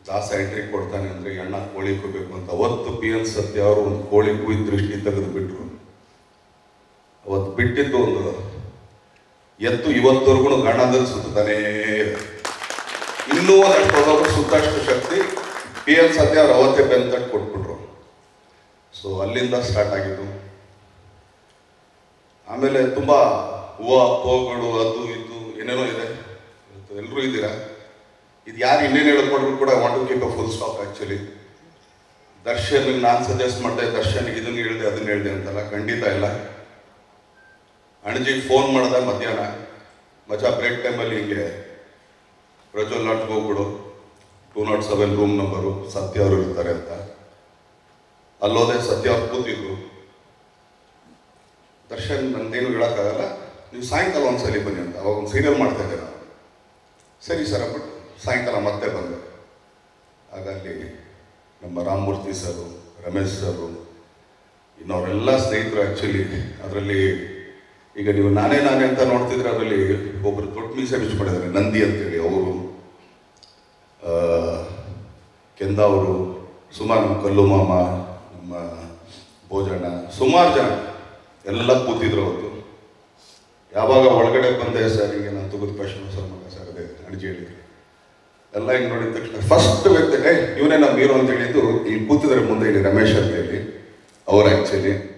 ದಾಸ ಎಂಟ್ರಿ ಕೊಡ್ತಾನೆ ಅಂದರೆ ಅಣ್ಣ ಕೋಳಿ ಕೊಯ್ಬೇಕು ಅಂತ ಅವತ್ತು ಪಿ ಎನ್ ಸತ್ಯ ಅವರು ಒಂದು ಕೋಳಿ ಕುಯ್ದು ದೃಷ್ಟಿ ತೆಗೆದು ಬಿಟ್ರು ಅವತ್ತು ಬಿಟ್ಟಿದ್ದು ಒಂದು ಎತ್ತು ಇವತ್ತವರೆಗೂ ಗಣದಲ್ಲಿ ಸುತ್ತಾನೇ ಇದೆ ಇನ್ನೂ ಒಂದಷ್ಟು ಹೋದವರು ಸುತ್ತಷ್ಟು ಶಕ್ತಿ ಪಿ ಎನ್ ಸತ್ಯ ಅವ್ರು ಅವತ್ತೇ ಬೆಂತಟ್ಟು ಕೊಟ್ಬಿಟ್ರು ಸೊ ಅಲ್ಲಿಂದ ಸ್ಟಾರ್ಟ್ ಆಗಿದ್ದು ಆಮೇಲೆ ತುಂಬ ಹೂವು ಪೋಗಳು ಅದು ಇದು ಏನೇನೋ ಇದೆ ಎಲ್ಲರೂ ಇದ್ದೀರಾ ಇದು ಯಾರು ಇನ್ನೇನು ಹೇಳ್ಕೊಂಡ್ರು ಕೂಡ want to keep a full stop actually Darshan ನಾನು ಸಜೆಸ್ಟ್ ಮಾಡಿದೆ ದರ್ಶನ್ಗೆ ಇದನ್ನು ಹೇಳಿದೆ ಅದನ್ನ ಹೇಳಿದೆ ಅಂತಲ್ಲ ಖಂಡಿತ ಇಲ್ಲ ಅಣಜಿ ಫೋನ್ ಮಾಡ್ದೆ ಮಧ್ಯಾಹ್ನ ಮಜಾ ಬ್ರೇಕ್ ಟೈಮಲ್ಲಿ ಹಿಂಗೆ ಪ್ರಜ್ವಲ್ ಲಾಟ್ಗೆ ಹೋಗ್ಬಿಡು two nought seven room number Sathya ಅವರು ಇರ್ತಾರೆ ಅಂತ ಅಲ್ಲೋದೆ ಸತ್ಯ ಅವ್ರು ಕೂತಿದ್ರು ದರ್ಶನ್ ನಂದೇನು ಹೇಳೋಕ್ಕಾಗಲ್ಲ ನೀವು ಸಾಯಂಕಾಲ ಒಂದ್ಸಲಿ ಬನ್ನಿ ಅಂತ ಅವಾಗ ಒಂದು ಸೀರಿಯಲ್ ಮಾಡ್ತಾ ಇದ್ದೆ ನಾನು ಸರಿ ಸರ್ ಅಂದ್ಬಿಟ್ಟು ಸಾಯಂಕಾಲ ಮತ್ತೆ ಬಂದೆ ಆಗ ಅಲ್ಲಿ ನಮ್ಮ ರಾಮಮೂರ್ತಿ ಸರು ರಮೇಶ್ ಸರು ಇನ್ನವರೆಲ್ಲ ಸ್ನೇಹಿತರು ಆ್ಯಕ್ಚುಲಿ ಅದರಲ್ಲಿ ಈಗ ನೀವು ನಾನೇ ನಾನೇ ಅಂತ ನೋಡ್ತಿದ್ರೆ ಅದರಲ್ಲಿ ಒಬ್ಬರು ದೊಡ್ಡ ಮೀಸೆ ಬಿಚ್ಚಿಬಿಟ್ಟಿದ್ದಾರೆ ನಂದಿ ಅಂತೇಳಿ ಅವರು ಕೆಂದ ಅವರು ಸುಮಾರು ನಮ್ಮ ಕಲ್ಲು ಮಾಮ ನಮ್ಮ ಭೋಜಣ್ಣ ಸುಮಾರು ಜನ ಎಲ್ಲ ಕೂತಿದ್ರು ಅವತ್ತು ಯಾವಾಗ ಒಳಗಡೆ ಬಂದೆ ಸರ್ ಹಿಂಗೆ ನಾನು ತುಗುದ ಪ್ರಶ್ನೆ ಸರ್ ಮಗ ಸರ್ ಅದೇ ಅಣಜಿ ಹೇಳಿದ್ರು ಎಲ್ಲ ಹಿಂಗೆ ನೋಡಿದ ತಕ್ಷಣ ಫಸ್ಟ್ ವ್ಯಕ್ತಿ ಏ ಇವನೇ ನಮ್ಮ ಹೀರೋ ಅಂತ ಹೇಳಿದ್ದು ಇಲ್ಲಿ ಕೂತಿದ್ದಾರೆ ಮುಂದೆ ಇಲ್ಲಿ ರಮೇಶ್ ಅಂತ ಹೇಳಿ ಅವ್ರು ಆ್ಯಕ್ಚುಲಿ